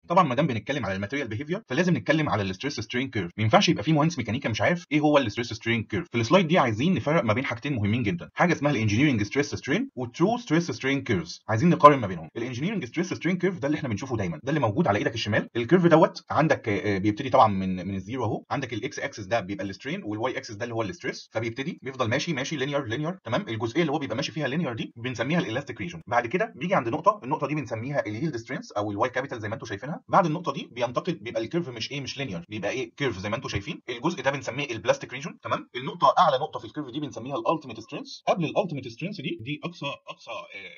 طبعا ما دام بنتكلم على الماتيريال بيهيفير فلازم نتكلم على الستريس سترين كيرف ما ينفعش يبقى في مهندس ميكانيكا مش عارف ايه هو الستريس سترين كيرف في السلايد دي عايزين نفرق ما بين حاجتين مهمين جدا حاجه اسمها الانجينيرنج ستريس سترين والترو ستريس سترين كيرفز عايزين نقارن ما بينهم الانجينيرنج ستريس سترين كيرف ده اللي احنا بنشوفه دايما ده اللي موجود على ايدك الشمال الكيرف دوت عندك آه، بيبتدي طبعا من من الزيرو اهو عندك الاكس اكسس ده بيبقى السترين والواي اكسس ده اللي هو الستريس فبيبتدي بيفضل ماشي ماشي لينير لينير تمام الجزئيه اللي هو بيبقى ماشي فيها لينير دي بنسميها الالاستيك ريجن بعد كده بيجي عند نقطه النقطه دي بنسميها اليلد سترينث او الواي كابيتال زي ما انتم شايفينها بعد النقطه دي بينتقل بيبقى الكيرف مش ايه مش لينير بيبقى ايه كيرف زي ما انتم شايفين الجزء ده بنسميه البلاستيك ريجن تمام النقطه اعلى نقطه في الكيرف دي بنسميها الالتيميت سترينث قبل الالتيميت سترينث دي دي اقصى اقصى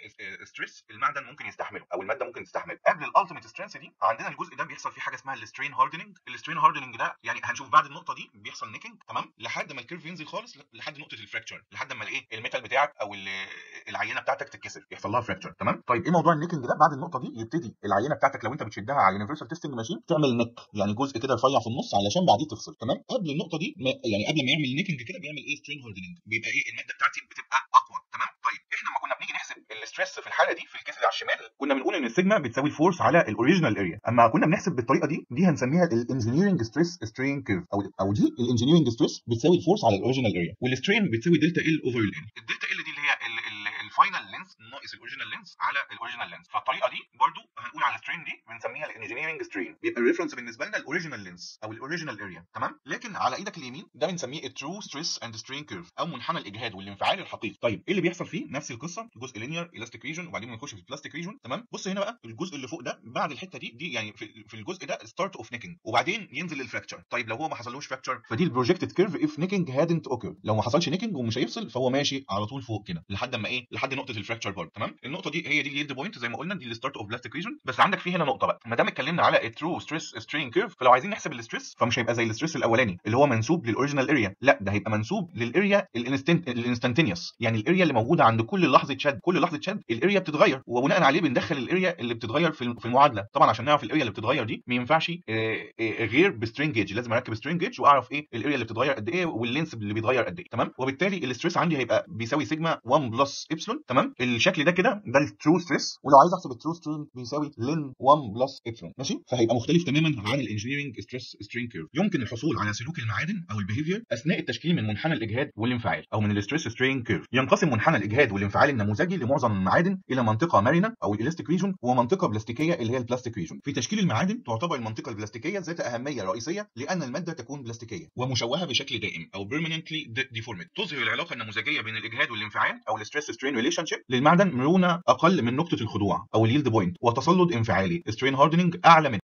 ستريس المعدن ممكن يستحمله او الماده ممكن تستحمله قبل الالتيميت سترينث دي عندنا الجزء ده بيحصل فيه حاجه اسمها السترين هاردننج السترين هاردننج ده يعني هنشوف بعد النقطه دي بيحصل نيكنج تمام لحد ما الكيرف ينزل خالص لحد نقطه الفراكشر لحد ما الايه الميتال بتاعك او ال- العينه بتاعتك تتكسر يحصل لها فراكشر تمام طيب ايه موضوع النيكنج ده بعد النقطه دي يبتدي العينه بتاعتك لو انت بتشدها على يونيفرسال تيستنج ماشين تعمل نيك يعني جزء كده رفيع في النص علشان بعديه تفصل تمام قبل النقطه دي ما يعني قبل ما يعمل نيكنج كده بيعمل ايه سترين هاردننج بيبقى ايه الماده بتاعتي بتبقى اقوى تمام طيب احنا لما كنا بنيجي نحسب الاستريس في الحاله دي في الكيس اللي على الشمال كنا بنقول ان السيجما بتساوي الفورس على الاوريجينال اريا اما كنا بنحسب بالطريقه دي دي هنسميها الانجينيرنج ستريس سترين كيرف او او دي الانجينيرنج ستريس بتساوي الفورس على الاوريجينال اريا والسترين بتساوي دلتا ال اوفر ال الدلتا ال دي اللي هي ال- ال- الفاينل لينس ناقص الاوريجينال لينس على الاوريجينال لينس فالطريقه دي برضو هنقول على السترين دي بنسميها الانجينيرنج سترين بيبقى الريفرنس بالنسبه لنا الاوريجينال لينس او الاوريجينال اريا تمام لكن على ايدك اليمين ده بنسميه الترو ستريس اند سترين كيرف او منحنى الاجهاد والانفعال الحقيقي طيب ايه اللي بيحصل فيه نفس القصه جزء لينير الاستيك ريجن وبعدين بنخش في البلاستيك ريجن تمام بص هنا بقى الجزء اللي فوق ده بعد الحته دي دي يعني في, في الجزء ده ستارت اوف نيكنج وبعدين ينزل الفراكشر طيب لو هو ما حصلوش فراكشر فدي البروجكتد كيرف اف نيكنج هادنت اوكر لو ما حصلش نيكنج ومش هيفصل فهو ماشي على طول فوق كده لحد ما ايه لحد نقطه الفراكشر برضه تمام النقطه دي هي دي اليلد بوينت زي ما قلنا دي الستارت اوف بلاستيك ريجن بس عندك في هنا نقطه بقى ما دام اتكلمنا على الترو ستريس سترين كيرف فلو عايزين نحسب الستريس فمش هيبقى زي الستريس الاولاني اللي هو منسوب للاوريجينال اريا لا ده هيبقى منسوب للاريا الانستنتينيوس يعني الاريا اللي موجوده عند كل لحظه شد كل لحظه شد الاريا بتتغير وبناء عليه بندخل الاريا اللي بتتغير في في المعادله طبعا عشان نعرف الاريا اللي بتتغير دي ما ينفعش آه، آه، غير بسترين جيج لازم اركب سترين جيج واعرف ايه الاريا اللي بتتغير قد ايه واللينس اللي بيتغير قد ايه تمام وبالتالي الاستريس عندي هيبقى بيساوي سيجما 1 بلس ابسلون تمام الشكل ده كده ده الترو ستريس ولو عايز احسب الترو سترين بيساوي لين 1 بلس ابسلون ماشي فهيبقى مختلف تماما عن الانجينيرنج ستريس سترين كيرف يمكن الحصول على سلوك المعادن او البيهيفير اثناء التشكيل من منحنى الاجهاد والانفعال او من الستريس سترين كيرف ينقسم منحنى الاجهاد والانفعال النموذجي لمعظم المعادن الى منطقه مرنه او الالاستيك ريجون ومنطقه بلاستيكيه اللي هي البلاستيك ريجون في تشكيل المعادن تعتبر المنطقه البلاستيكيه ذات اهميه رئيسيه لان الماده تكون بلاستيكيه ومشوهه بشكل دائم او permanently deformed تظهر العلاقه النموذجيه بين الاجهاد والانفعال او الستريس سترين ريليشن شيب للمعدن مرونه اقل من نقطه الخضوع او اليلد بوينت وتسلط انفعالي سترين هاردننج اعلى منه